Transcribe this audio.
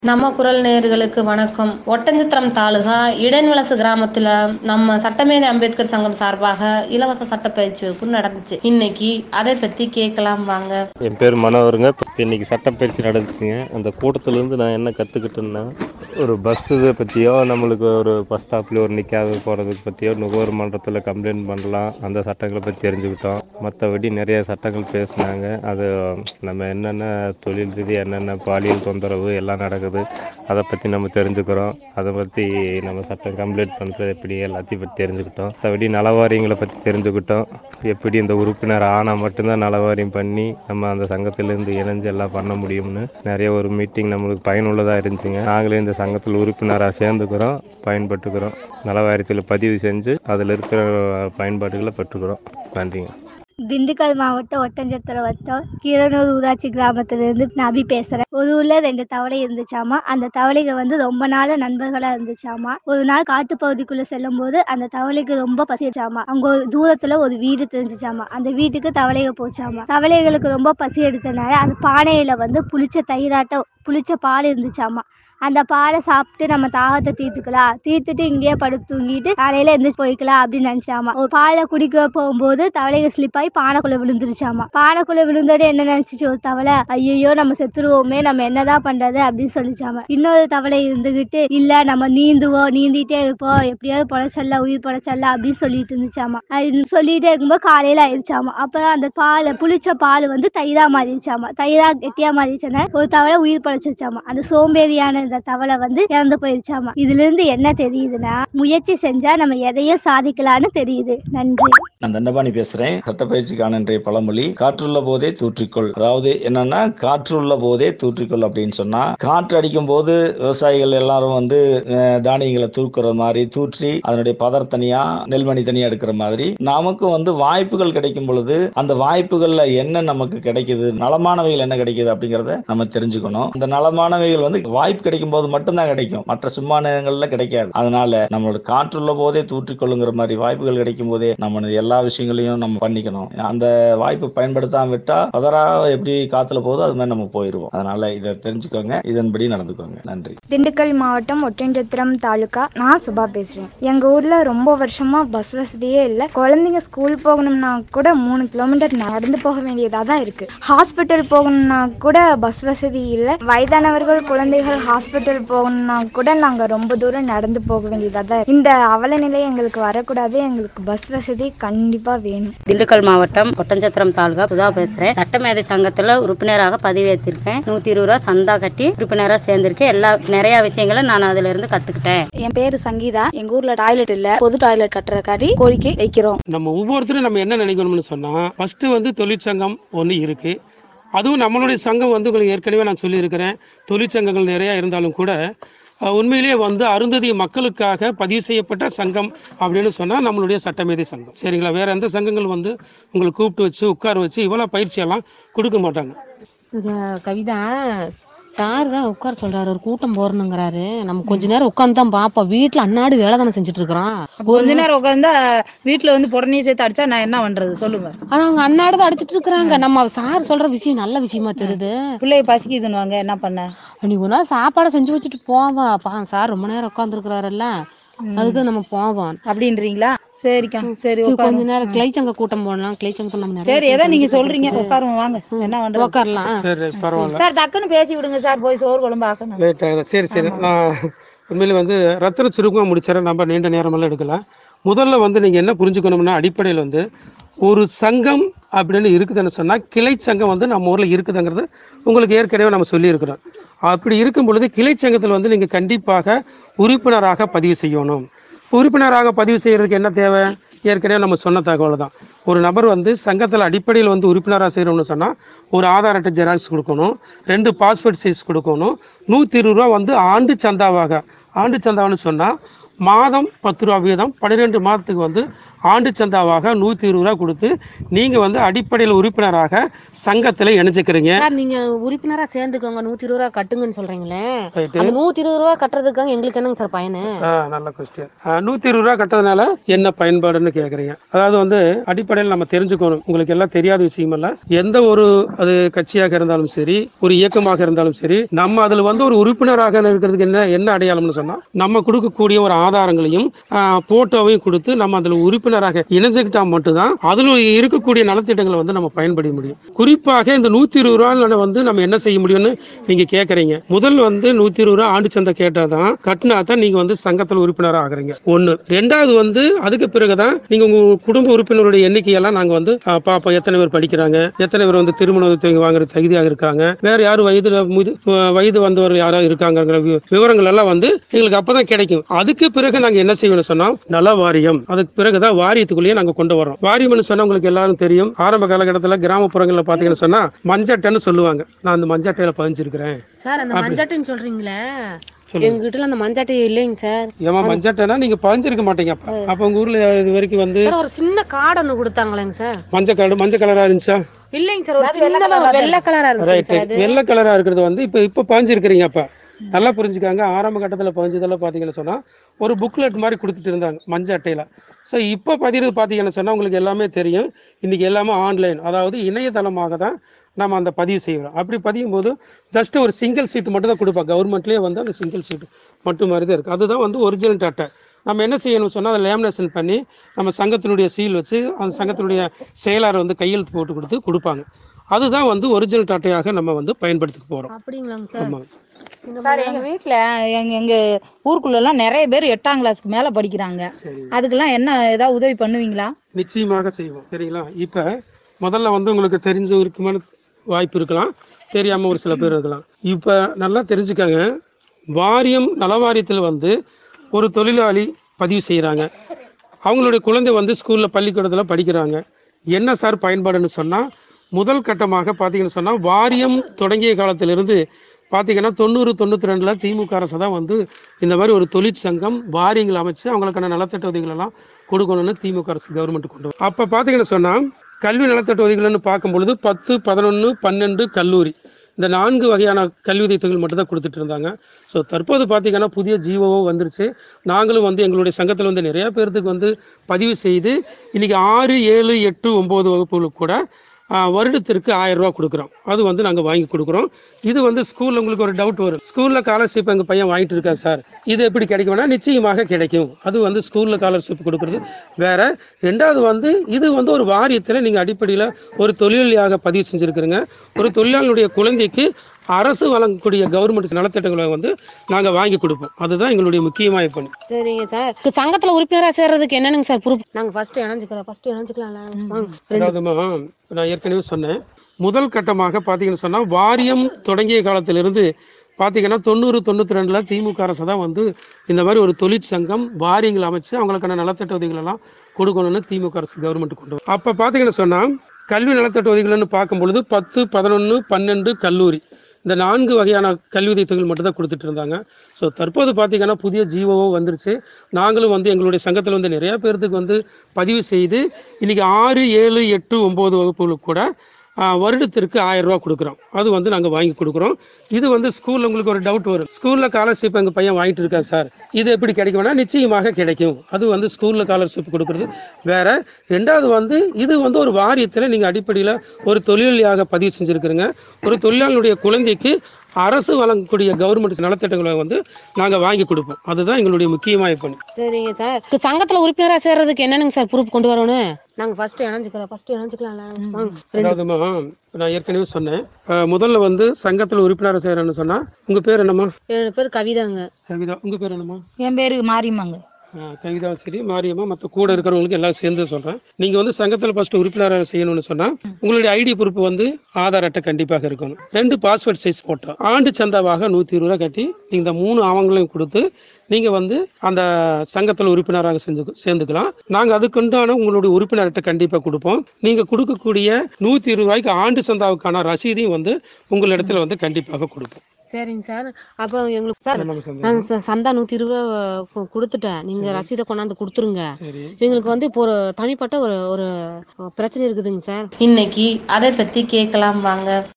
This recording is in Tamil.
நம்ம குரல் நேயர்களுக்கு வணக்கம் ஒட்டஞ்சத்திரம் தாலுகா இடைன்வலசு கிராமத்துல நம்ம சட்டமேதை அம்பேத்கர் சங்கம் சார்பாக இலவச சட்டப்பயிற்சி வகுப்பு நடந்துச்சு இன்னைக்கு அதை பத்தி கேட்கலாம் வாங்க என் பேர் மனோகருங்க இப்போ இன்னைக்கு சட்டப்பயிற்சி நடந்துச்சுங்க அந்த கூட்டத்திலேருந்து நான் என்ன கற்றுக்கிட்டேன்னா ஒரு பஸ் இதை பற்றியோ நம்மளுக்கு ஒரு பஸ் ஸ்டாப்லேயோ ஒரு நிற்காத போகிறதுக்கு பற்றியோ நுகர்வு மன்றத்தில் கம்ப்ளைண்ட் பண்ணலாம் அந்த சட்டங்களை பற்றி தெரிஞ்சுக்கிட்டோம் மற்றபடி நிறைய சட்டங்கள் பேசினாங்க அது நம்ம என்னென்ன தொழில் ரீதியாக என்னென்ன பாலியல் தொந்தரவு எல்லாம் நடக்குது அதை பற்றி நம்ம தெரிஞ்சுக்கிறோம் அதை பற்றி நம்ம சட்டம் கம்ப்ளைண்ட் பண்ணுறது எப்படி எல்லாத்தையும் பற்றி தெரிஞ்சுக்கிட்டோம் மற்றபடி நலவாரியங்களை பற்றி தெரிஞ்சுக்கிட்டோம் எப்படி இந்த உறுப்பினர் ஆனால் மட்டும்தான் நலவாரியம் பண்ணி நம்ம அந்த சங்கத்திலேருந்து இணைஞ்சு எல்லாம் பண்ண முடியும்னு நிறைய ஒரு மீட்டிங் நம்மளுக்கு பயனுள்ளதாக இருந்துச்சுங்க நாங்களே இந்த சங்கத்தில் உறுப்பினராக சேர்ந்துக்கிறோம் பயன்பட்டுக்கிறோம் நலவாரியத்தில் பதிவு செஞ்சு அதில் இருக்கிற பயன்பாடுகளை பெற்றுக்கிறோம் நன்றிங்க திண்டுக்கல் மாவட்டம் ஒட்டஞ்சத்திரம் வட்டம் கீரனூர் ஊராட்சி கிராமத்திலிருந்து நான் அபி பேசுறேன் ஒரு ஊர்ல ரெண்டு தவளை இருந்துச்சாமா அந்த தவளைங்க வந்து ரொம்ப நாள் நண்பர்களா இருந்துச்சாமா ஒரு நாள் காட்டுப்பகுதிக்குள்ள செல்லும் போது அந்த தவளைக்கு ரொம்ப பசிச்சாமா அங்க ஒரு தூரத்துல ஒரு வீடு தெரிஞ்சுச்சாமா அந்த வீட்டுக்கு தவளைக போச்சாமா தவளைகளுக்கு ரொம்ப பசி எடுத்தனால அந்த பானையில வந்து புளிச்ச தயிராட்டம் புளிச்ச பால் இருந்துச்சாமா அந்த பாலை சாப்பிட்டு நம்ம தாகத்தை தீர்த்துக்கலாம் தீர்த்துட்டு இங்கேயே படுத்து தூங்கிட்டு காலையில எந்திரிச்சு போய்க்கலாம் அப்படின்னு நினைச்சாமா ஒரு பாலை குடிக்க போகும்போது தவளைக ஸ்லிப் ஆகி பானைக்குள்ள விழுந்துருச்சாமா பானைக்குள்ள விழுந்தோட என்ன நினைச்சிச்சு ஒரு தவளை ஐயோ நம்ம செத்துருவோமே நம்ம என்னதான் பண்றது அப்படின்னு சொல்லிச்சாமா இன்னொரு தவளை இருந்துகிட்டு இல்ல நம்ம நீந்துவோம் நீந்திட்டே இருப்போம் எப்படியாவது பொழைச்சல்ல உயிர் பொழைச்சல்ல அப்படின்னு சொல்லிட்டு இருந்துச்சாமா அது சொல்லிட்டே இருக்கும்போது காலையில ஆயிடுச்சாமா அப்ப அந்த பால் புளிச்ச பால் வந்து தயிரா மாறிடுச்சாமா தயிரா கெட்டியா மாறிடுச்சுன்னா ஒரு தவளை உயிர் பொழைச்சிருச்சாமா அந்த சோம்பேறியான இந்த தவளை வந்து இறந்து போயிருச்சாமா இதுல இருந்து என்ன தெரியுதுன்னா முயற்சி செஞ்சா நம்ம எதையும் சாதிக்கலாம்னு தெரியுது நன்றி நான் தண்டபாணி பேசுறேன் சட்டப்பயிற்சிக்கான இன்றைய பழமொழி காற்றுள்ள போதே தூற்றிக்கொள் அதாவது என்னன்னா காற்றுள்ள போதே தூற்றிக்கொள் அப்படின்னு சொன்னா காற்று அடிக்கும் போது விவசாயிகள் எல்லாரும் வந்து அஹ், தானியங்களை தூக்குற மாதிரி தூற்றி அதனுடைய பதர் தனியா நெல்மணி தனியா எடுக்கிற மாதிரி நமக்கும் வந்து வாய்ப்புகள் கிடைக்கும் பொழுது அந்த வாய்ப்புகள்ல என்ன நமக்கு கிடைக்குது நலமானவைகள் என்ன கிடைக்குது அப்படிங்கறத நம்ம தெரிஞ்சுக்கணும் அந்த நலமானவைகள் வந்து வாய்ப்பு கிடைக்கும் போது மட்டும்தான் கிடைக்கும் மற்ற சும்மா நேரங்கள்ல கிடைக்காது அதனால நம்மளோட காற்றுள்ள போதே தூற்றிக்கொள்ளுங்கிற மாதிரி வாய்ப்புகள் கிடைக்கும் போதே நம்ம எல்லா விஷயங்களையும் நம்ம பண்ணிக்கணும் அந்த வாய்ப்பு பயன்படுத்தாம விட்டா பதரா எப்படி காத்துல போதோ அது மாதிரி நம்ம போயிடுவோம் அதனால இதை தெரிஞ்சுக்கோங்க இதன்படி நடந்துக்கோங்க நன்றி திண்டுக்கல் மாவட்டம் ஒட்டஞ்சத்திரம் தாலுகா நான் சுபா பேசுறேன் எங்க ஊர்ல ரொம்ப வருஷமா பஸ் வசதியே இல்லை குழந்தைங்க ஸ்கூல் போகணும்னா கூட மூணு கிலோமீட்டர் நடந்து போக வேண்டியதா தான் இருக்கு ஹாஸ்பிட்டல் போகணும்னா கூட பஸ் வசதி இல்லை வயதானவர்கள் குழந்தைகள் ஹாஸ்பிட்டல் போகணும்னா கூட நாங்க ரொம்ப தூரம் நடந்து போக வேண்டியதா தான் இருக்கு. இந்த அவல நிலை எங்களுக்கு வரக்கூடாது எங்களுக்கு பஸ் வசதி கண்டிப்பா வேணும் திண்டுக்கல் மாவட்டம் ஒட்டஞ்சத்திரம் தாலுகா புதா பேசுறேன் சட்டமேதை சங்கத்துல உறுப்பினராக பதிவேற்றிருக்கேன் நூத்தி இருபது ரூபா சந்தா கட்டி உறுப்பினராக சேர்ந்திருக்கேன் எல்லா நிறைய விஷயங்களை நான் அதுல இருந்து கத்துக்கிட்டேன் என் பேரு சங்கீதா எங்க ஊர்ல டாய்லெட் இல்ல பொது டாய்லெட் கட்டுறக்காட்டி கோரிக்கை வைக்கிறோம் நம்ம ஒவ்வொருத்தரும் நம்ம என்ன நினைக்கணும்னு சொன்னால் ஃபஸ்ட்டு வந்து தொழிற்சங்கம் ஒன்று இருக்குது அதுவும் நம்மளுடைய சங்கம் வந்து உங்களுக்கு ஏற்கனவே நான் சொல்லியிருக்கிறேன் தொழிற்சங்கங்கள் நிறையா இருந்தாலும் கூட அஹ், உண்மையிலேயே வந்து அருந்ததிய மக்களுக்காக பதிவு செய்யப்பட்ட சங்கம் அப்படின்னு சொன்னால் நம்மளுடைய சட்டமேதை சங்கம் சரிங்களா வேறு எந்த சங்கங்கள் வந்து உங்களை கூப்பிட்டு வச்சு உட்கார வச்சு இவ்வளோ பயிற்சியெல்லாம் கொடுக்க மாட்டாங்க கவிதா சார் தான் உட்கார சொல்றாரு ஒரு கூட்டம் போறணுங்கிறாரு நம்ம கொஞ்ச நேரம் உட்காந்து தான் பாப்போம் வீட்டுல அன்னாடு வேலை தானே செஞ்சுட்டு இருக்கிறோம் கொஞ்ச நேரம் உட்காந்தா வீட்டுல வந்து புடனே சேர்த்து அடிச்சா நான் என்ன பண்றது சொல்லுங்க ஆனா அவங்க அன்னாடு தான் அடிச்சிட்டு இருக்கிறாங்க நம்ம சார் சொல்ற விஷயம் நல்ல விஷயமா தெரியுது பிள்ளைய பசிக்குதுன்னு வாங்க என்ன பண்ண நீ ஒரு நாள் சாப்பாடை செஞ்சு வச்சுட்டு போவா பா சார் ரொம்ப நேரம் உட்காந்துருக்கிறாருல்ல அதுக்கு நம்ம போவோம் அப்படின்றீங்களா சரிக்கா சரி சரி, கொஞ்ச உட்காருங்க. நேரம் கிளைச்சங்க கூட்டம் போடலாம் கிளைச்சங்க நம்ம நிறைய சரி விஷயம் ஏதோ நீங்க தெரிஞ்சுக்க சொல்றீங்க இருக்குது. உட்காருவோம் வாங்க என்ன பண்றது உட்காரலாம் சரி பரவாயில்ல சார் டக்குன்னு பேசி விடுங்க சார் போய் சோறு குழம்பு ஆக்கணும் லேட் ஆகுது சரி சரி நான் உண்மையில வந்து ரத்தன சுருக்கமாக முடிச்சிடறேன் நம்ம நீண்ட நேரமெல்லாம் எடுக்கலாம் முதல்ல வந்து நீங்கள் என்ன புரிஞ்சுக்கணும்னா அடிப்படையில் வந்து ஒரு சங்கம் அப்படின்னு இருக்குதுன்னு சொன்னால் கிளை சங்கம் வந்து நம்ம ஊரில் இருக்குதுங்கிறது உங்களுக்கு ஏற்கனவே நம்ம சொல்லியிருக்கிறோம் அப்படி இருக்கும் பொழுது கிளை சங்கத்தில் வந்து நீங்கள் கண்டிப்பாக உறுப்பினராக பதிவு செய்யணும் உறுப்பினராக பதிவு செய்கிறதுக்கு என்ன தேவை ஏற்கனவே நம்ம சொன்ன தகவல் தான் ஒரு நபர் வந்து சங்கத்தில் அடிப்படையில் வந்து உறுப்பினராக செய்கிறோம்னு சொன்னால் ஒரு ஆதார் அட்டை ஜெராக்ஸ் கொடுக்கணும் ரெண்டு பாஸ்போர்ட் சைஸ் கொடுக்கணும் நூற்றி இருபது ரூபா வந்து ஆண்டு சந்தாவாக ஆண்டு சந்தாவுன்னு சொன்னால் மாதம் பத்து ரூபா வீதம் பன்னிரெண்டு மாதத்துக்கு வந்து ஆண்டு சந்தாவாக நூற்றி இருபது ரூபா கொடுத்து நீங்கள் வந்து அடிப்படையில் உறுப்பினராக சங்கத்தில் இணைஞ்சிக்கிறீங்க சார் நீங்க உறுப்பினரா சேர்ந்துக்கோங்க நூத்தி இருபது ரூபா கட்டுங்கன்னு சொல்றீங்களே ரைட்டு அந்த நூத்தி இருபது ரூபா கட்டுறதுக்காக எங்களுக்கு என்னங்க சார் பயனு ஆ நல்ல கொஸ்டின் நூற்றி இருபது ரூபா கட்டுறதுனால என்ன பயன்பாடுன்னு கேட்குறீங்க அதாவது வந்து அடிப்படையில் நம்ம தெரிஞ்சுக்கணும் உங்களுக்கு எல்லாம் தெரியாத விஷயமல்ல எந்த ஒரு அது கட்சியாக இருந்தாலும் சரி ஒரு இயக்கமாக இருந்தாலும் சரி நம்ம அதில் வந்து ஒரு உறுப்பினராக இருக்கிறதுக்கு என்ன என்ன அடையாளம்னு சொன்னால் நம்ம கொடுக்கக்கூடிய ஒரு ஆதாரங்களையும் போட்டோவையும் கொடுத்து நம்ம அதில் உறுப்பினராக இணைஞ்சுக்கிட்டா மட்டும்தான் அதில் இருக்கக்கூடிய நலத்திட்டங்களை வந்து நம்ம பயன்படுத்த முடியும் குறிப்பாக இந்த நூற்றி இருபது ரூபாய் வந்து நம்ம என்ன செய்ய முடியும்னு நீங்கள் கேட்குறீங்க முதல் வந்து நூற்றி இருபது ரூபா ஆண்டு சந்தை கேட்டால் தான் கட்டினா தான் நீங்கள் வந்து சங்கத்தில் உறுப்பினராக ஆகுறீங்க ஒன்று ரெண்டாவது வந்து அதுக்கு பிறகு தான் நீங்கள் உங்கள் குடும்ப உறுப்பினருடைய எண்ணிக்கையெல்லாம் நாங்கள் வந்து ஆ, பார்ப்போம் எத்தனை பேர் படிக்கிறாங்க எத்தனை பேர் வந்து திருமண உதவி வாங்குற தகுதியாக இருக்காங்க வேற யார் வயதுல முது வயது வந்தவர் யாராவது இருக்காங்கிற வி- விவரங்கள் எல்லாம் வந்து எங்களுக்கு அப்பதான் கிடைக்கும் அதுக்கு பிறகு நாங்க என்ன செய்யணும்னு சொன்னா நல வாரியம் அதுக்கு பிறகுதான் வாரியத்துக்குள்ளேயே நாங்க கொண்டு வரோம் வாரியம்னு சொன்னா உங்களுக்கு எல்லாரும் தெரியும் ஆரம்ப காலகட்டத்தில் கிராமப்புறங்கள்ல பாத்தீங்கன்னு சொன்னா மஞ்சட்டைன்னு சொல்லுவாங்க நான் அந்த மஞ்சட்டையில பதிஞ்சிருக்கிறேன் சார் அந்த அப்படி. மஞ்சாட்டைன்னு சொல்றீங்களே சொல்லுங்க. எங்க வீட்டுல அந்த மஞ்சாட்டை இல்லைங்க சார் ஏமா மஞ்சட்டைனா நீங்க பதிஞ்சிருக்க மாட்டீங்க அப்ப அப்ப உங்க ஊர்ல இது வரைக்கும் வந்து சார் ஒரு சின்ன கார்டு ஒண்ணு கொடுத்தாங்களேங்க சார் மஞ்சள் கார்டு மஞ்சள் கலரா இருந்துச்சா இல்லைங்க சார் ஒரு சின்னதா ஒரு வெள்ளை கலரா இருந்துச்சு ரைட் சார் அது வெள்ளை கலரா இருக்கிறது வந்து இப்போ இப்போ பாஞ்சிருக்கிறீங்க அப்ப நல்லா புரிஞ்சுக்காங்க ஆரம்ப கட்டத்தில் பாஞ்சதெல்லாம் பார்த்தீங்கன்னு சொன்னா ஒரு புக்லெட் மாதிரி கொடுத்துட்டு இருந்தாங்க மஞ்சள் அட்டையில ஸோ இப்போ பதிவு பார்த்தீங்கன்னு சொன்னா உங்களுக்கு எல்லாமே தெரியும் இன்னைக்கு எல்லாமே ஆன்லைன் அதாவது இணையதளமாக தான் நம்ம அந்த பதிவு செய்கிறோம் அப்படி பதியும் போது ஜஸ்ட் ஒரு சிங்கிள் சீட் மட்டும் தான் கொடுப்பாங்க கவர்மெண்ட்லேயே வந்து அந்த சிங்கிள் சீட் மட்டும் மாதிரி தான் இருக்குது அதுதான் வந்து ஒரிஜினல் அட்டை நம்ம என்ன செய்யணும் சொன்னால் அதை லேமினேஷன் பண்ணி நம்ம சங்கத்தினுடைய சீல் வச்சு அந்த சங்கத்தினுடைய செயலாளர் வந்து கையெழுத்து போட்டு கொடுத்து கொடுப்பாங்க அதுதான் வந்து ஒரிஜினல் அட்டையாக நம்ம வந்து பயன்படுத்திக்க போகிறோம் அப்படிங்களாங்க சார் ஆமாம் சார் எங்க வீட்ல எங்க எங்க ஊருக்குள்ள எல்லாம் நிறைய பேர் எட்டாம் கிளாஸ்க்கு மேல படிக்கிறாங்க சரி அதுக்கெல்லாம் என்ன ஏதாவது உதவி பண்ணுவீங்களா நிச்சயமாக செய்வோம் சரிங்களா இப்போ முதல்ல வந்து உங்களுக்கு தெரிஞ்ச இருக்குமான வாய்ப்பு இருக்கலாம் தெரியாமல் ஒரு சில பேர் இருக்கலாம் இப்போ நல்லா தெரிஞ்சுக்கங்க வாரியம் நலவாரியத்தில் வந்து ஒரு தொழிலாளி பதிவு செய்கிறாங்க அவங்களுடைய குழந்தை வந்து ஸ்கூலில் பள்ளிக்கூடத்தில் படிக்கிறாங்க என்ன சார் பயன்பாடுன்னு சொன்னால் முதல் கட்டமாக பார்த்தீங்கன்னு சொன்னால் வாரியம் தொடங்கிய காலத்திலிருந்து பார்த்தீங்கன்னா தொண்ணூறு தொண்ணூற்றி ரெண்டில் திமுக அரசு தான் வந்து இந்த மாதிரி ஒரு தொழிற்சங்கம் வாரியங்கள் அமைச்சு அவங்களுக்கான நலத்திட்ட உதவிகள் எல்லாம் கொடுக்கணும்னு திமுக அரசு கவர்மெண்ட் கொண்டு வரும் அப்போ பார்த்தீங்கன்னு சொன்னால் கல்வி நலத்திட்ட உதவிகள்னு பார்க்கும் பொழுது பத்து பதினொன்று பன்னெண்டு கல்லூரி இந்த நான்கு வகையான கல்வி உதவித்தொகைகள் மட்டும் தான் கொடுத்துட்டு இருந்தாங்க ஸோ தற்போது பார்த்தீங்கன்னா புதிய ஜீவோவும் வந்துருச்சு நாங்களும் வந்து எங்களுடைய சங்கத்தில் வந்து நிறைய பேர்த்துக்கு வந்து பதிவு செய்து இன்னைக்கு ஆறு ஏழு எட்டு ஒம்பது வகுப்புகளுக்கு கூட ஆ, வருடத்திற்கு ஆயிரம் ரூபா கொடுக்குறோம் அது வந்து நாங்கள் வாங்கி கொடுக்குறோம் இது வந்து ஸ்கூலில் உங்களுக்கு ஒரு டவுட் வரும் ஸ்கூலில் ஸ்காலர்ஷிப் எங்கள் பையன் வாங்கிட்டு இருக்கா சார் இது எப்படி கிடைக்கும்னா நிச்சயமாக கிடைக்கும் அது வந்து ஸ்கூலில் ஸ்காலர்ஷிப் கொடுக்குறது வேற ரெண்டாவது வந்து இது வந்து ஒரு வாரியத்தில் நீங்கள் அடிப்படையில் ஒரு தொழிலாளியாக பதிவு செஞ்சுருக்கிறீங்க ஒரு தொழிலாளனுடைய குழந்தைக்கு அரசு வழங்கக்கூடிய கவர்மெண்ட் நலத்திட்டங்களை வந்து நாங்கள் வாங்கி கொடுப்போம் அதுதான் எங்களுடைய முக்கியமாக பணி சரிங்க சார் சங்கத்துல உறுப்பினரா சேர்றதுக்கு என்னனுங்க சார் ப்ரூஃப் நாங்க ஃபர்ஸ்ட் இணைஞ்சுக்கிறோம் ஃபர்ஸ்ட் இணைஞ்சுக்கலாம்ல வாங்க. ரெண்டு- அதாவதுமா நான் ஏற்கனவே சொன்னேன் முதல் கட்டமாக பார்த்தீங்கன்னு சொன்னால் வாரியம் தொடங்கிய காலத்திலிருந்து பார்த்தீங்கன்னா தொண்ணூறு தொண்ணூற்றி ரெண்டில் திமுக அரசு தான் வந்து இந்த மாதிரி ஒரு தொழிற்சங்கம் வாரியங்கள் அமைச்சு அவங்களுக்கான நலத்திட்ட உதவிகள் எல்லாம் கொடுக்கணும்னு திமுக அரசு கவர்மெண்ட் கொண்டு வரும் அப்போ பார்த்தீங்கன்னு சொன்னால் கல்வி நலத்திட்ட உதவிகள்னு பார்க்கும் பொழுது பத்து பதினொன்று பன்னெண்டு கல்லூரி இந்த நான்கு வகையான கல்வி உதவித்தொகைகள் மட்டும் தான் கொடுத்துட்டு இருந்தாங்க ஸோ தற்போது பார்த்தீங்கன்னா புதிய ஜீவோவும் வந்துருச்சு நாங்களும் வந்து எங்களுடைய சங்கத்தில் வந்து நிறைய பேர்த்துக்கு வந்து பதிவு செய்து இன்னைக்கு ஆறு ஏழு எட்டு ஒம்பது வகுப்புகளுக்கு கூட ஆ, வருடத்திற்கு ஆயிரம் ரூபா கொடுக்குறோம் அது வந்து நாங்கள் வாங்கி கொடுக்குறோம் இது வந்து ஸ்கூலில் உங்களுக்கு ஒரு டவுட் வரும் ஸ்கூலில் ஸ்காலர்ஷிப் எங்கள் பையன் வாங்கிட்டு இருக்கா சார் இது எப்படி கிடைக்கும்னா நிச்சயமாக கிடைக்கும் அது வந்து ஸ்கூலில் ஸ்காலர்ஷிப் கொடுக்குறது வேற ரெண்டாவது வந்து இது வந்து ஒரு வாரியத்தில் நீங்கள் அடிப்படையில் ஒரு தொழிலாளியாக பதிவு செஞ்சுருக்கிறீங்க ஒரு தொழிலாளனுடைய குழந்தைக்கு அரசு வழங்கக்கூடிய கவர்மெண்ட் நலத்திட்டங்களை வந்து நாங்கள் வாங்கி கொடுப்போம் அதுதான் எங்களுடைய முக்கியமாக பணி சரிங்க சார் சங்கத்துல உறுப்பினரா சேர்றதுக்கு என்னனுங்க சார் ப்ரூஃப் கொண்டு வரணும் நாங்க ஃபர்ஸ்ட் இணைஞ்சுக்கிறோம் ஃபர்ஸ்ட் இணைஞ்சுக்கலாம்ல வாங்க. ரெண்டு- அதாவதுமா நான் ஏற்கனவே சொன்னேன் அஹ், முதல்ல வந்து சங்கத்தில் உறுப்பினர் செய்கிறேன்னு சொன்னால் உங்கள் பேர் என்னம்மா என்னோட பேர் கவிதாங்க கவிதா உங்கள் பேர் என்னம்மா என் பேரு மாரியம்மாங்க ஆ, கவிதா சரி மாரியம்மா மற்ற கூட இருக்கிறவங்களுக்கு எல்லாம் சேர்ந்து சொல்கிறேன் நீங்கள் வந்து சங்கத்தில் ஃபஸ்ட்டு உறுப்பினராக செய்யணும்னு சொன்னால் உங்களுடைய ஐடி பொறுப்பு வந்து ஆதார் அட்டை கண்டிப்பாக இருக்கணும் ரெண்டு பாஸ்வேர்ட் சைஸ் ஃபோட்டோ ஆண்டு சந்தாவாக நூற்றி இருபது ரூபா கட்டி நீங்கள் இந்த மூணு ஆவணங்களையும் கொடுத்து நீங்கள் வந்து அந்த சங்கத்தில் உறுப்பினராக செஞ்சு சேர்ந்துக்கலாம் நாங்கள் அதுக்குண்டான உங்களுடைய உறுப்பினர் அட்டை கண்டிப்பாக கொடுப்போம் நீங்கள் கொடுக்கக்கூடிய நூற்றி இருபது ரூபாய்க்கு ஆண்டு சந்தாவுக்கான ரசீதையும் வந்து உங்களிடத்துல வந்து கண்டிப்பாக கொடுப்போம் சரிங்க சார் அப்போ எங்களுக்கு சார் என்னங்க சந்தேகம்? நான் ச- சந்தா நூத்தி இருபது ரூபா கு- கொடுத்துட்டேன் நீங்க சரி. ரசீதை கொண்டாந்து கொடுத்துருங்க சரி எங்களுக்கு வந்து இப்போ ஒரு தனிப்பட்ட ஒரு ஒரு பிரச்சனை இருக்குதுங்க சார் இன்னைக்கு அதை பத்தி கேட்கலாம் வாங்க